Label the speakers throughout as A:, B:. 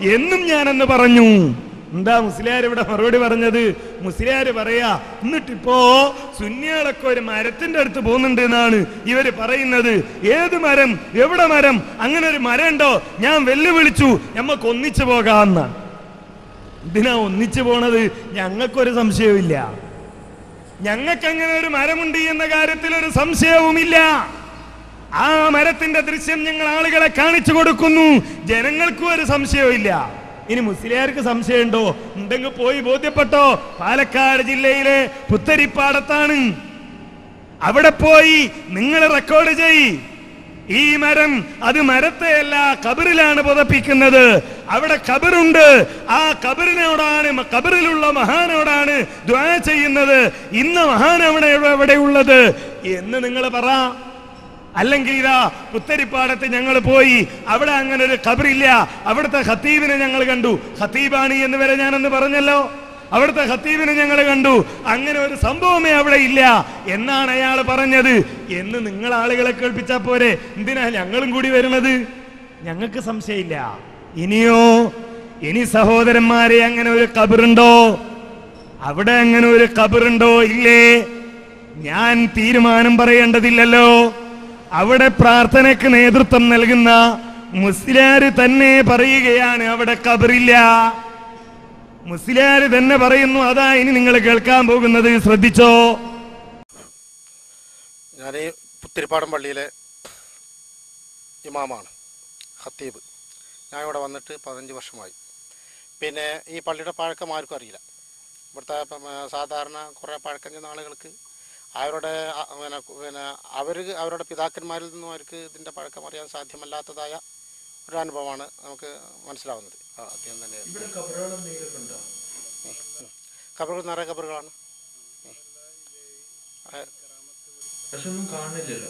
A: എന്നും ഞാനെന്ന് പറഞ്ഞു എന്താ മുസ്ലിയാർ ഇവിടെ മറുപടി പറഞ്ഞത് മുസ്ലിയാർ പറയാ എന്നിട്ടിപ്പോ സുന്നികളൊക്കെ ഒരു മരത്തിന്റെ അടുത്ത് പോകുന്നുണ്ട് എന്നാണ് ഇവര് പറയുന്നത് ഏത് മരം എവിടെ മരം അങ്ങനെ ഒരു മരം ഉണ്ടോ ഞാൻ വെല്ലുവിളിച്ചു ഞമ്മക്ക് ഒന്നിച്ചു പോകാമെന്നാണ് എന്തിനാ ഒന്നിച്ചു പോണത് ഞങ്ങൾക്കൊരു സംശയവുമില്ല ഞങ്ങൾക്ക് അങ്ങനെ ഒരു മരമുണ്ട് എന്ന കാര്യത്തിൽ ഒരു സംശയവുമില്ല ആ മരത്തിന്റെ ദൃശ്യം ഞങ്ങൾ ആളുകളെ കാണിച്ചു കൊടുക്കുന്നു ജനങ്ങൾക്കും ഒരു സംശയവുമില്ല ഇനി മുസ്ലിയാർക്ക് സംശയമുണ്ടോ ഉണ്ടെങ്കിൽ പോയി ബോധ്യപ്പെട്ടോ പാലക്കാട് ജില്ലയിലെ പുത്തരിപ്പാടത്താണ് അവിടെ പോയി നിങ്ങൾ റെക്കോർഡ് ചെയ് ഈ മരം അത് മരത്തെയല്ല കബറിലാണ് പുതപ്പിക്കുന്നത് അവിടെ കബറുണ്ട് ആ കബറിനോടാണ് മ- കബറിലുള്ള മഹാനോടാണ് ദ്വാ ചെയ്യുന്നത് ഇന്ന് മഹാൻ അവിടെ എവിടെ ഉള്ളത് എന്ന് നിങ്ങൾ പറ അല്ലെങ്കിൽ ഇതാ പുത്തരിപ്പാടത്ത് ഞങ്ങൾ പോയി അവിടെ അങ്ങനെ ഒരു ഖബറില്ല അവിടുത്തെ ഖത്തീബിനെ ഞങ്ങൾ കണ്ടു ഖത്തീബാണ് എന്ന് വരെ ഞാനന്ന് പറഞ്ഞല്ലോ അവിടുത്തെ ഖത്തീബിനെ ഞങ്ങൾ കണ്ടു അങ്ങനെ ഒരു സംഭവമേ അവിടെ ഇല്ല എന്നാണ് അയാൾ പറഞ്ഞത് എന്ന് നിങ്ങൾ ആളുകളെ കേൾപ്പിച്ചാ പോരെ എന്തിനാ ഞങ്ങളും കൂടി വരുന്നത് ഞങ്ങൾക്ക് സംശയമില്ല ഇനിയോ ഇനി സഹോദരന്മാരെ അങ്ങനെ ഒരു ഖബറുണ്ടോ അവിടെ അങ്ങനെ ഒരു ഖബറുണ്ടോ ഇല്ലേ ഞാൻ തീരുമാനം പറയേണ്ടതില്ലല്ലോ അവിടെ പ്രാർത്ഥനയ്ക്ക് നേതൃത്വം നൽകുന്ന മുസ്ലിയാര് തന്നെ പറയുകയാണ് അവിടെ ഖബറില്ല മുസ്ലിയാര് തന്നെ പറയുന്നു അതാ ഇനി നിങ്ങൾ കേൾക്കാൻ പോകുന്നത് ശ്രദ്ധിച്ചോ
B: ഞാൻ ഈ പുത്തിരിപ്പാടം പള്ളിയിലെ ഇമാമാണ് ഹത്തീബ് ഞാൻ ഇവിടെ വന്നിട്ട് പതിനഞ്ച് വർഷമായി പിന്നെ ഈ പള്ളിയുടെ പഴക്കം ആർക്കും അറിയില്ല ഇവിടുത്തെ ഇപ്പം, ആ, സാധാരണ കുറേ പഴക്കം ചെന്ന ആളുകൾക്ക് അവരുടെ ആ, പിന്നെ പിന്നെ അവർ അവരുടെ പിതാക്കന്മാരിൽ നിന്നും അവർക്ക് ഇതിൻ്റെ പഴക്കം അറിയാൻ സാധ്യമല്ലാത്തതായ ഒരു അനുഭവമാണ് നമുക്ക് മനസ്സിലാവുന്നത് ആ, അദ്ദേഹം തന്നെ കബറുകൾ നിറയെ കബറുകളാണ്
C: പക്ഷെ ഒന്നും കാണില്ലല്ലോ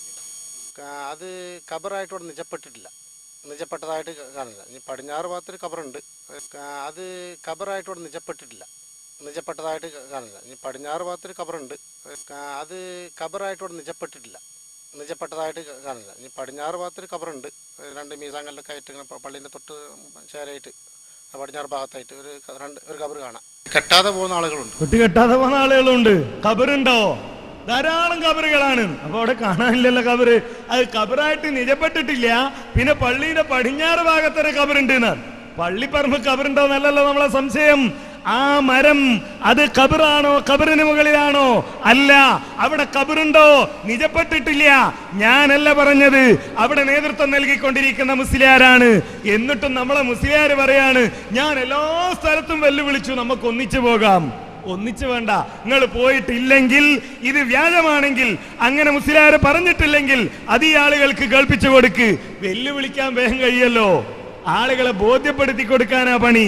B: ക- അത് ഖബറായിട്ട് ഇവിടെ നിജപ്പെട്ടിട്ടില്ല നിജപ്പെട്ടതായിട്ട് ക- കാണില്ല ഇനി പടിഞ്ഞാറ് ഭാഗത്തൊരു ഖബറുണ്ട് ക- അത് ഖബറായിട്ട് ഇവിടെ നിജപ്പെട്ടിട്ടില്ല നിജപ്പെട്ടതായിട്ട് ക- കാണില്ല ഇനി പടിഞ്ഞാറ് ഭാഗത്തൊരു ഖബറുണ്ട് ക- അത് ഖബറായിട്ട് ഇവിടെ നിജപ്പെട്ടിട്ടില്ല നിജപ്പെട്ടതായിട്ട് ക- കാണില്ല ഇനി പടിഞ്ഞാറ് ഭാഗത്തൊരു ഖബറുണ്ട് രണ്ട് മീസാങ്കല്ലൊക്കെ ആയിട്ട് ഇങ്ങനെ പ- പള്ളീൻ്റെ തൊട്ട് ചേരായിട്ട് പടിഞ്ഞാറ് ഭാഗത്തായിട്ട് ഒരു ക- രണ്ട് ഒരു ഖബർ കാണാം കെട്ടാതെ പോകുന്ന ആളുകളുണ്ട്
A: കുട്ടി കെട്ടാതെ പോകുന്ന ആളുകളുണ്ട് ഖബറുണ്ടോ ധാരാളം കബറുകളാണ് അപ്പൊ അവിടെ കാണാനില്ലല്ലോ കബറ് അത് കബറായിട്ട് നിജപ്പെട്ടിട്ടില്ല പിന്നെ പള്ളിയുടെ പടിഞ്ഞാറ് ഭാഗത്തൊരു കബറുണ്ട് എന്നാണ് പള്ളിപ്പറമ്പ് കബറുണ്ടോ എന്നല്ലല്ലോ നമ്മളെ സംശയം ആ മരം അത് കബറാണോ കബറിന് മുകളിലാണോ അല്ല അവിടെ കബറുണ്ടോ നിജപ്പെട്ടിട്ടില്ല ഞാനല്ല പറഞ്ഞത് അവിടെ നേതൃത്വം നൽകിക്കൊണ്ടിരിക്കുന്ന മുസ്ലിയാരാണ് എന്നിട്ടും നമ്മളെ മുസ്ലിയാർ പറയാണ് ഞാൻ എല്ലാ സ്ഥലത്തും വെല്ലുവിളിച്ചു നമുക്ക് ഒന്നിച്ചു പോകാം ഒന്നിച്ചു വേണ്ട നിങ്ങൾ പോയിട്ടില്ലെങ്കിൽ ഇത് വ്യാജമാണെങ്കിൽ അങ്ങനെ മുസ്ലിയാര് പറഞ്ഞിട്ടില്ലെങ്കിൽ അത് ഈ ആളുകൾക്ക് കേൾപ്പിച്ചു കൊടുക്ക് വെല്ലുവിളിക്കാൻ വേഗം കഴിയല്ലോ ആളുകളെ ബോധ്യപ്പെടുത്തി കൊടുക്കാനാ പണി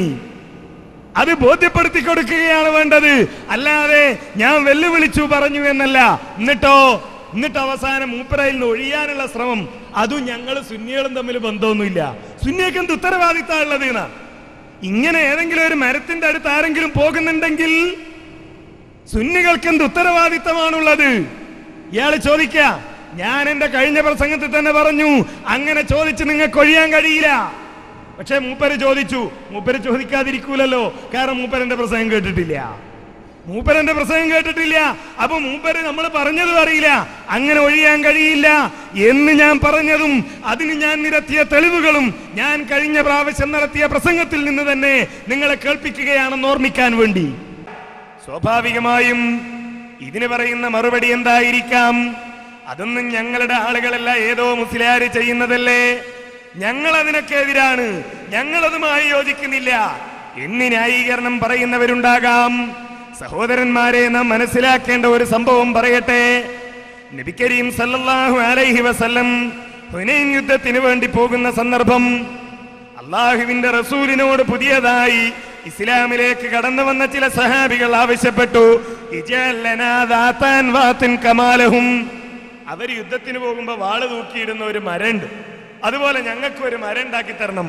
A: അത് ബോധ്യപ്പെടുത്തി കൊടുക്കുകയാണ് വേണ്ടത് അല്ലാതെ ഞാൻ വെല്ലുവിളിച്ചു പറഞ്ഞു എന്നല്ല എന്നിട്ടോ എന്നിട്ട് അവസാനം മൂപ്പരയിൽ നിന്ന് ഒഴിയാനുള്ള ശ്രമം അതും ഞങ്ങൾ സുന്നികളും തമ്മിൽ ബന്ധമൊന്നുമില്ല സുന്നിയൊക്കെ എന്ത് ഉത്തരവാദിത്തമുള്ളത് എന്നാ ഇങ്ങനെ ഏതെങ്കിലും ഒരു മരത്തിന്റെ അടുത്ത് ആരെങ്കിലും പോകുന്നുണ്ടെങ്കിൽ സുന്നികൾക്ക് എന്ത് ഉത്തരവാദിത്തമാണുള്ളത് ഇയാൾ ചോദിക്ക ഞാൻ എന്റെ കഴിഞ്ഞ പ്രസംഗത്തിൽ തന്നെ പറഞ്ഞു അങ്ങനെ ചോദിച്ച് നിങ്ങൾക്ക് ഒഴിയാൻ കഴിയില്ല പക്ഷെ മൂപ്പര് ചോദിച്ചു മൂപ്പര് ചോദിക്കാതിരിക്കൂലല്ലോ കാരണം മൂപ്പരന്റെ പ്രസംഗം കേട്ടിട്ടില്ല മൂപ്പരന്റെ പ്രസംഗം കേട്ടിട്ടില്ല അപ്പൊ മൂപ്പര് നമ്മൾ പറഞ്ഞതും അറിയില്ല അങ്ങനെ ഒഴിയാൻ കഴിയില്ല എന്ന് ഞാൻ പറഞ്ഞതും അതിന് ഞാൻ നിരത്തിയ തെളിവുകളും ഞാൻ കഴിഞ്ഞ പ്രാവശ്യം നടത്തിയ പ്രസംഗത്തിൽ നിന്ന് തന്നെ നിങ്ങളെ കേൾപ്പിക്കുകയാണെന്ന് ഓർമ്മിക്കാൻ വേണ്ടി സ്വാഭാവികമായും ഇതിന് പറയുന്ന മറുപടി എന്തായിരിക്കാം അതൊന്നും ഞങ്ങളുടെ ആളുകളല്ല ഏതോ മുസ്ലിയാര് ചെയ്യുന്നതല്ലേ ഞങ്ങൾ അതിനൊക്കെ എതിരാണ് ഞങ്ങൾ അതുമായി യോജിക്കുന്നില്ല എന്ന് ന്യായീകരണം പറയുന്നവരുണ്ടാകാം സഹോദരന്മാരെ നാം മനസ്സിലാക്കേണ്ട ഒരു സംഭവം പറയട്ടെ നബി കരീം സല്ലല്ലാഹു അലൈഹി വസല്ലം ഹുനൈൻ യുദ്ധത്തിന് വേണ്ടി പോകുന്ന സന്ദർഭം അള്ളാഹുവിന്റെ റസൂലിനോട് പുതിയതായി ഇസ്ലാമിലേക്ക് കടന്നു വന്ന ചില സഹാബികൾ ആവശ്യപ്പെട്ടു ഇജഅൽ ലനാ ദാതാൻ വാത്തിൻ കമാലഹും അവർ യുദ്ധത്തിന് പോകുമ്പോ വാള് തൂക്കിയിടുന്ന ഒരു മരണ്ട് അതുപോലെ ഞങ്ങൾക്ക് ഒരു മരം ഉണ്ടാക്കി തരണം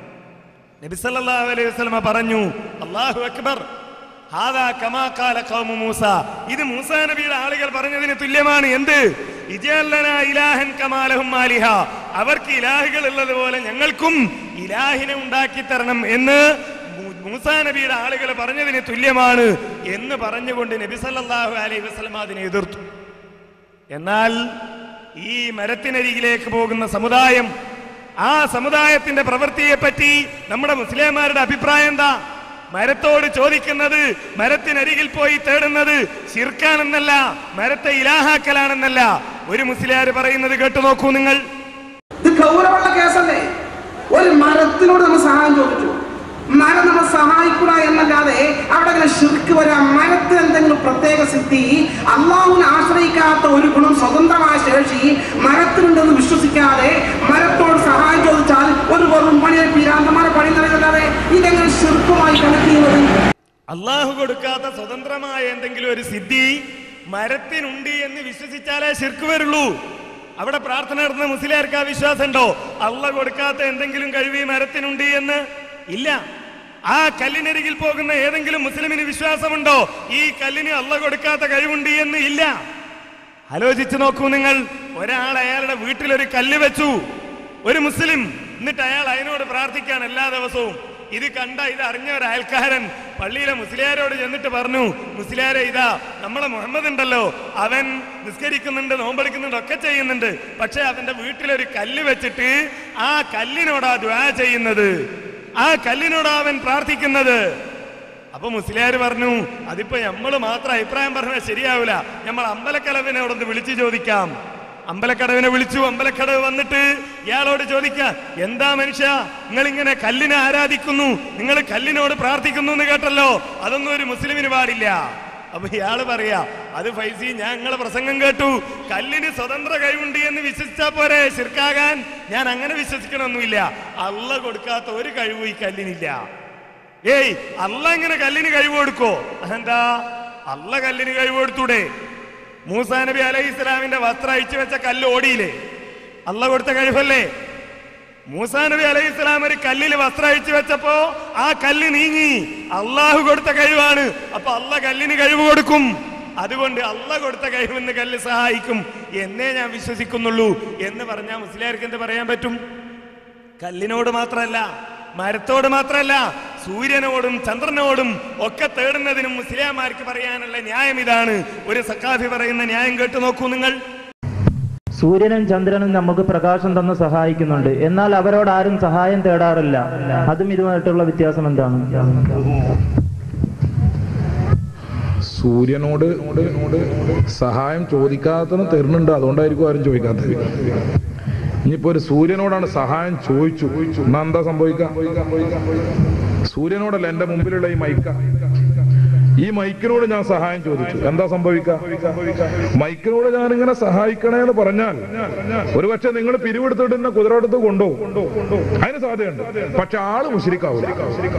A: നബി സല്ലല്ലാഹു അലൈഹി വസല്ലമ പറഞ്ഞു അല്ലാഹു അക്ബർ ഹാദാ കമാ ഖാല ഖൗമു മൂസ ഇത് മൂസ നബിയുടെ ആളുകൾ പറഞ്ഞതിന് തുല്യമാണ് എന്ത് ഇജഅൽ ലനാ ഇലാഹൻ കമാലഹും ആലിഹ അവർക്ക് ഇലാഹികൾ ഉള്ളതുപോലെ ഞങ്ങൾക്കും ഇലാഹിനെ ഉണ്ടാക്കി തരണം എന്ന് മൂ- മൂസാ നബിയുടെ ആളുകൾ പറഞ്ഞതിന് തുല്യമാണ് എന്ന് പറഞ്ഞുകൊണ്ട് നബി സല്ലല്ലാഹു അലൈഹി വസല്ലം അതിനെ എതിർത്തു എന്നാൽ ഈ മരത്തിനരികിലേക്ക് പോകുന്ന സമുദായം ആ സമുദായത്തിന്റെ പ്രവൃത്തിയെ പറ്റി നമ്മുടെ മുസ്ലിംമാരുടെ അഭിപ്രായം എന്താ മരത്തോട് ചോദിക്കുന്നത് മരത്തിനരികിൽ പോയി തേടുന്നത് ശിർക്കാണെന്നല്ല മരത്തെ ഇലാഹാക്കലാണെന്നല്ല ഒരു മുസ്ലിയാർ പറയുന്നത് കേട്ടു നോക്കൂ നിങ്ങൾ
D: ഇത് ഗൗരവമുള്ള കേസല്ലേ ഒരു മരത്തിനോട് നമ്മൾ സഹായം ചോദിച്ചു മരം നമ്മൾ സഹായിക്കുക എന്നല്ലാതെ അവിടെ ഇങ്ങനെ ശുർക്ക് വരാം മരത്തിന് എന്തെങ്കിലും പ്രത്യേക സിദ്ധി അള്ളാഹുവിനെ ആശ്രയിക്കാത്ത ഒരു ഗുണം സ്വതന്ത്രമായ ശേഷി മരത്തിനുണ്ടെന്ന് വിശ്വസിക്കാതെ മരത്തോട് സഹായം ചോദിച്ചാൽ ഒരു വെറും പണിയെ പീരാന്തമാരെ പണി നൽകുന്നല്ലാതെ ഇതെങ്ങനെ ശുർക്കുമായി കണക്ട് ചെയ്യുന്നത്
A: അള്ളാഹു കൊടുക്കാത്ത സ്വതന്ത്രമായ എന്തെങ്കിലും ഒരു സിദ്ധി മരത്തിനുണ്ട് എന്ന് വിശ്വസിച്ചാലേ ശിർക്ക് വരുള്ളൂ അവിടെ പ്രാർത്ഥന നടത്തുന്ന മുസ്ലിയാർക്ക് ആ വിശ്വാസം ഉണ്ടോ അള്ള കൊടുക്കാത്ത എന്തെങ്കിലും കഴിവ് ഈ മരത്തിനുണ്ട് എന്ന് ഇല്ല ആ കല്ലിനരികിൽ പോകുന്ന ഏതെങ്കിലും മുസ്ലിമിന് വിശ്വാസമുണ്ടോ ഈ കല്ലിന് അള്ള കൊടുക്കാത്ത കഴിവുണ്ട് എന്ന് ഇല്ല ആലോചിച്ചു നോക്കൂ നിങ്ങൾ ഒരാൾ അയാളുടെ വീട്ടിലൊരു കല്ല് വെച്ചു ഒരു മുസ്ലിം എന്നിട്ട് അയാൾ അതിനോട് പ്രാർത്ഥിക്കാണ് എല്ലാ ദിവസവും ഇത് കണ്ട ഇത് അറിഞ്ഞ ഒരു അയൽക്കാരൻ പള്ളിയിലെ മുസ്ലിയാരോട് ചെന്നിട്ട് പറഞ്ഞു മുസ്ലിയാരെ ഇതാ നമ്മളെ മുഹമ്മദ് ഉണ്ടല്ലോ അവൻ നിസ്കരിക്കുന്നുണ്ട് നോമ്പെടുക്കുന്നുണ്ട് ഒക്കെ ചെയ്യുന്നുണ്ട് പക്ഷെ അവന്റെ വീട്ടിലൊരു കല്ല് വെച്ചിട്ട് ആ കല്ലിനോടാ ദ്വാ ചെയ്യുന്നത് ആ കല്ലിനോടാ അവൻ പ്രാർത്ഥിക്കുന്നത് അപ്പൊ മുസ്ലിയാർ പറഞ്ഞു അതിപ്പോ നമ്മള് മാത്രം അഭിപ്രായം പറഞ്ഞാൽ ശരിയാവില്ല നമ്മൾ അമ്പലക്കടവിനോടൊന്ന് വിളിച്ചു ചോദിക്കാം അമ്പലക്കടവിനെ വിളിച്ചു അമ്പലക്കടവ് വന്നിട്ട് ഇയാളോട് ചോദിക്ക എന്താ മനുഷ്യ നിങ്ങൾ ഇങ്ങനെ കല്ലിനെ ആരാധിക്കുന്നു നിങ്ങൾ കല്ലിനോട് പ്രാർത്ഥിക്കുന്നു എന്ന് കേട്ടല്ലോ അതൊന്നും ഒരു മുസ്ലിമിന് പാടില്ല അപ്പൊ ഇയാള് പറയാ അത് ഫൈസി ഞാൻ നിങ്ങളെ പ്രസംഗം കേട്ടു കല്ലിന് സ്വതന്ത്ര കഴിവുണ്ട് എന്ന് വിശ്വസിച്ചാ പോരെ ശിർക്കാകാൻ ഞാൻ അങ്ങനെ വിശ്വസിക്കണമൊന്നുമില്ല അള്ള കൊടുക്കാത്ത ഒരു കഴിവും ഈ കല്ലിനില്ല ഏയ് അല്ല ഇങ്ങനെ കല്ലിന് കഴിവ് കൊടുക്കോ എന്താ അല്ല കല്ലിന് കഴിവ് കൊടുത്തൂടെ മൂസാ നബി അലൈഹി ഇസ്ലാമിന്റെ വസ്ത്രം അഴിച്ചു വെച്ച കല്ല് ഓടിയില്ലേ അല്ല കൊടുത്ത കഴിവല്ലേ മൂസാ നബി അലൈഹി ഇസ്ലാം ഒരു കല്ലിൽ വസ്ത്രം അഴിച്ചു വെച്ചപ്പോ ആ കല്ല് നീങ്ങി അള്ളാഹു കൊടുത്ത കഴിവാണ് അപ്പൊ അല്ല കല്ലിന് കഴിവ് കൊടുക്കും അതുകൊണ്ട് അല്ല കൊടുത്ത കഴിവെന്ന് കല്ല് സഹായിക്കും എന്നേ ഞാൻ വിശ്വസിക്കുന്നുള്ളൂ എന്ന് പറഞ്ഞാൽ മുസ്ലിയാർക്ക് എന്ത് പറയാൻ പറ്റും കല്ലിനോട് മാത്രമല്ല മരത്തോട് മാത്രമല്ല സൂര്യനോടും ചന്ദ്രനോടും ഒക്കെ തേടുന്നതിനും മുസ്ലിംമാർക്ക് പറയാനുള്ള ന്യായം ഇതാണ് ഒരു സക്കാഫി പറയുന്ന ന്യായം കേട്ടു നോക്കൂ നിങ്ങൾ
E: സൂര്യനും ചന്ദ്രനും നമുക്ക് പ്രകാശം തന്ന് സഹായിക്കുന്നുണ്ട് എന്നാൽ അവരോട് ആരും സഹായം തേടാറില്ല അതും ഇതുമായിട്ടുള്ള വ്യത്യാസം എന്താണ്
F: സൂര്യനോട് സഹായം ചോദിക്കാത്തത് തരുന്നുണ്ട് അതുകൊണ്ടായിരിക്കും ആരും ചോദിക്കാത്തത് ഇനിയിപ്പോ ഒരു സൂര്യനോടാണ് സഹായം ചോദിച്ചു എന്നാ എന്താ സംഭവിക്കാം സൂര്യനോടല്ല എന്റെ മുമ്പിലുള്ള ഈ മൈക്ക ഈ മൈക്കിനോട് ഞാൻ സഹായം ചോദിച്ചു എന്താ സംഭവിക്ക മൈക്കിനോട് ഞാൻ ഇങ്ങനെ സഹായിക്കണേ എന്ന് പറഞ്ഞാൽ ഒരുപക്ഷെ നിങ്ങൾ പിരിവെടുത്തിട്ട് എന്നെ കുതിരടുത്ത് കൊണ്ടുപോകും അതിന് സാധ്യതയുണ്ട് പക്ഷെ ആള് മുഷിരിക്കാവൂല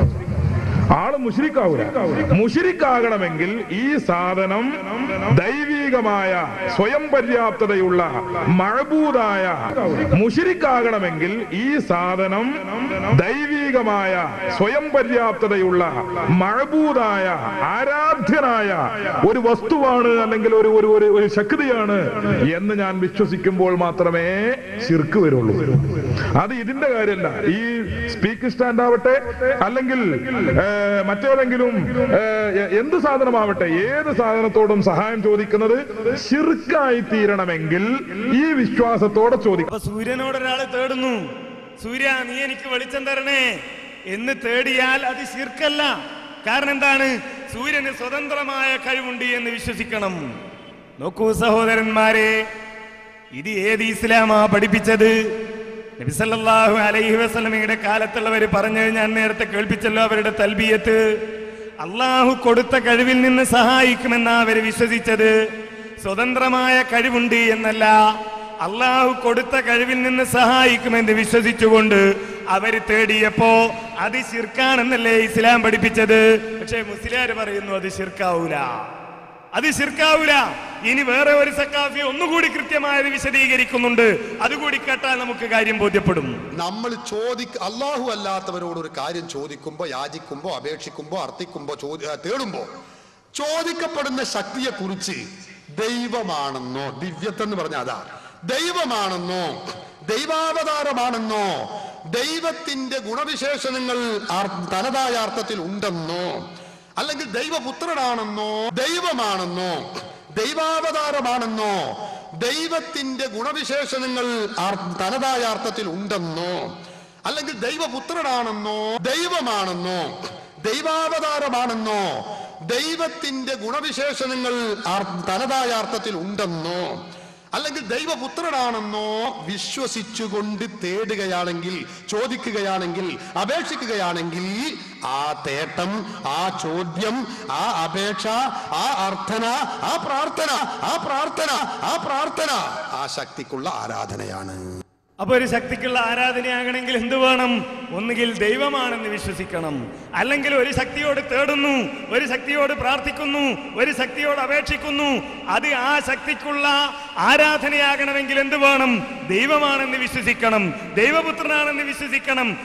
F: ആള് മുഷിരിക്കാവൂല മുഷിരിക്കാകണമെങ്കിൽ ഈ സാധനം ദൈവീകമായ സ്വയം പര്യാപ്തതയുള്ള മഴബൂതായ മുഷിരിക്കാകണമെങ്കിൽ ഈ സാധനം ദൈവീകമായ സ്വയം പര്യാപ്തതയുള്ള മഴബൂതായ ആരാധ്യനായ ഒരു വസ്തുവാണ് അല്ലെങ്കിൽ ഒരു ഒരു ഒരു ഒരു ശക്തിയാണ് എന്ന് ഞാൻ വിശ്വസിക്കുമ്പോൾ മാത്രമേ ശിർക്ക് വരുള്ളൂ അത് ഇതിന്റെ കാര്യമല്ല ഈ സ്പീക്ക് സ്റ്റാൻഡ് ആവട്ടെ അല്ലെങ്കിൽ ഏ, മറ്റേതെങ്കിലും ഏ, എ- എന്ത് സാധനമാവട്ടെ ഏത് സാധനത്തോടും സഹായം ചോദിക്കുന്നത് ശിർക്കായി തീരണമെങ്കിൽ ഈ വിശ്വാസത്തോടെ ചോദിക്കണം
A: അപ്പൊ സൂര്യനോട് ഒരാൾ തേടുന്നു സൂര്യ നീ എനിക്ക് വെളിച്ചം തരണേ എന്ന് തേടിയാൽ അത് ശിർക്കല്ല കാരണം എന്താണ് സൂര്യന് സ്വതന്ത്രമായ കഴിവുണ്ട് എന്ന് വിശ്വസിക്കണം നോക്കൂ സഹോദരന്മാരെ ഇത് ഏത് ഇസ്ലാമാ പഠിപ്പിച്ചത് നബിസല്ലാഹു അലൈഹി വസല്ലമയുടെ കാലത്തുള്ളവർ പറഞ്ഞു ഞാൻ നേരത്തെ കേൾപ്പിച്ചല്ലോ അവരുടെ തൽബിയത്ത് അള്ളാഹു കൊടുത്ത കഴിവിൽ നിന്ന് സഹായിക്കുമെന്നാ അവർ വിശ്വസിച്ചത് സ്വതന്ത്രമായ കഴിവുണ്ട് എന്നല്ല അള്ളാഹു കൊടുത്ത കഴിവിൽ നിന്ന് സഹായിക്കുമെന്ന് വിശ്വസിച്ചുകൊണ്ട് അവര് തേടിയപ്പോ അത് ശിർക്കാണെന്നല്ലേ ഇസ്ലാം പഠിപ്പിച്ചത് പക്ഷേ മുസ്ലിയാർ പറയുന്നു അത് ശിർക്കാവൂല അത് ശിർക്കാവൂല ഇനി വേറെ ഒരു സക്കാഫി ഒന്നുകൂടി കൃത്യമായത് വിശദീകരിക്കുന്നുണ്ട് അതുകൂടി കേട്ടാൽ നമുക്ക് കാര്യം ബോധ്യപ്പെടും
G: നമ്മൾ ചോദിക്ക അള്ളാഹു അല്ലാത്തവരോട് ഒരു കാര്യം ചോദിക്കുമ്പോ യാചിക്കുമ്പോ അപേക്ഷിക്കുമ്പോ അർത്ഥിക്കുമ്പോ ചോദി ആ, തേടുമ്പോ ചോദിക്കപ്പെടുന്ന ശക്തിയെ കുറിച്ച് ദൈവമാണെന്നോ ദിവ്യത്വം എന്ന് പറഞ്ഞ അതാ ദൈവമാണെന്നോ ദൈവാവതാരമാണെന്നോ ദൈവത്തിന്റെ ഗുണവിശേഷണങ്ങൾ ആർ- തനതായ അർത്ഥത്തിൽ ഉണ്ടെന്നോ അല്ലെങ്കിൽ ദൈവപുത്രനാണെന്നോ ദൈവമാണെന്നോ ദൈവാവതാരമാണെന്നോ ദൈവത്തിന്റെ ഗുണവിശേഷണങ്ങൾ ആർ- തനതായ അർത്ഥത്തിൽ ഉണ്ടെന്നോ അല്ലെങ്കിൽ ദൈവപുത്രനാണെന്നോ ദൈവമാണെന്നോ ദൈവാവതാരമാണെന്നോ ദൈവത്തിന്റെ ഗുണവിശേഷണങ്ങൾ ആർ- തനതായ അർത്ഥത്തിൽ ഉണ്ടെന്നോ അല്ലെങ്കിൽ ദൈവപുത്രനാണെന്നോ വിശ്വസിച്ചുകൊണ്ട് തേടുകയാണെങ്കിൽ ചോദിക്കുകയാണെങ്കിൽ അപേക്ഷിക്കുകയാണെങ്കിൽ ആ തേട്ടം ആ ചോദ്യം ആ അപേക്ഷ ആ അർത്ഥന ആ പ്രാർത്ഥന ആ പ്രാർത്ഥന ആ പ്രാർത്ഥന ആ ശക്തിക്കുള്ള ആരാധനയാണ്
A: അപ്പൊ ഒരു ശക്തിക്കുള്ള ആരാധനയാകണമെങ്കിൽ എന്ത് വേണം ഒന്നുകിൽ ദൈവമാണെന്ന് വിശ്വസിക്കണം അല്ലെങ്കിൽ ഒരു ശക്തിയോട് തേടുന്നു ഒരു ശക്തിയോട് പ്രാർത്ഥിക്കുന്നു ഒരു ശക്തിയോട് അപേക്ഷിക്കുന്നു അത് ആ ശക്തിക്കുള്ള ആരാധനയാകണമെങ്കിൽ എന്ത് വേണം ദൈവമാണെന്ന് വിശ്വസിക്കണം ദൈവപുത്രനാണെന്ന് വിശ്വസിക്കണം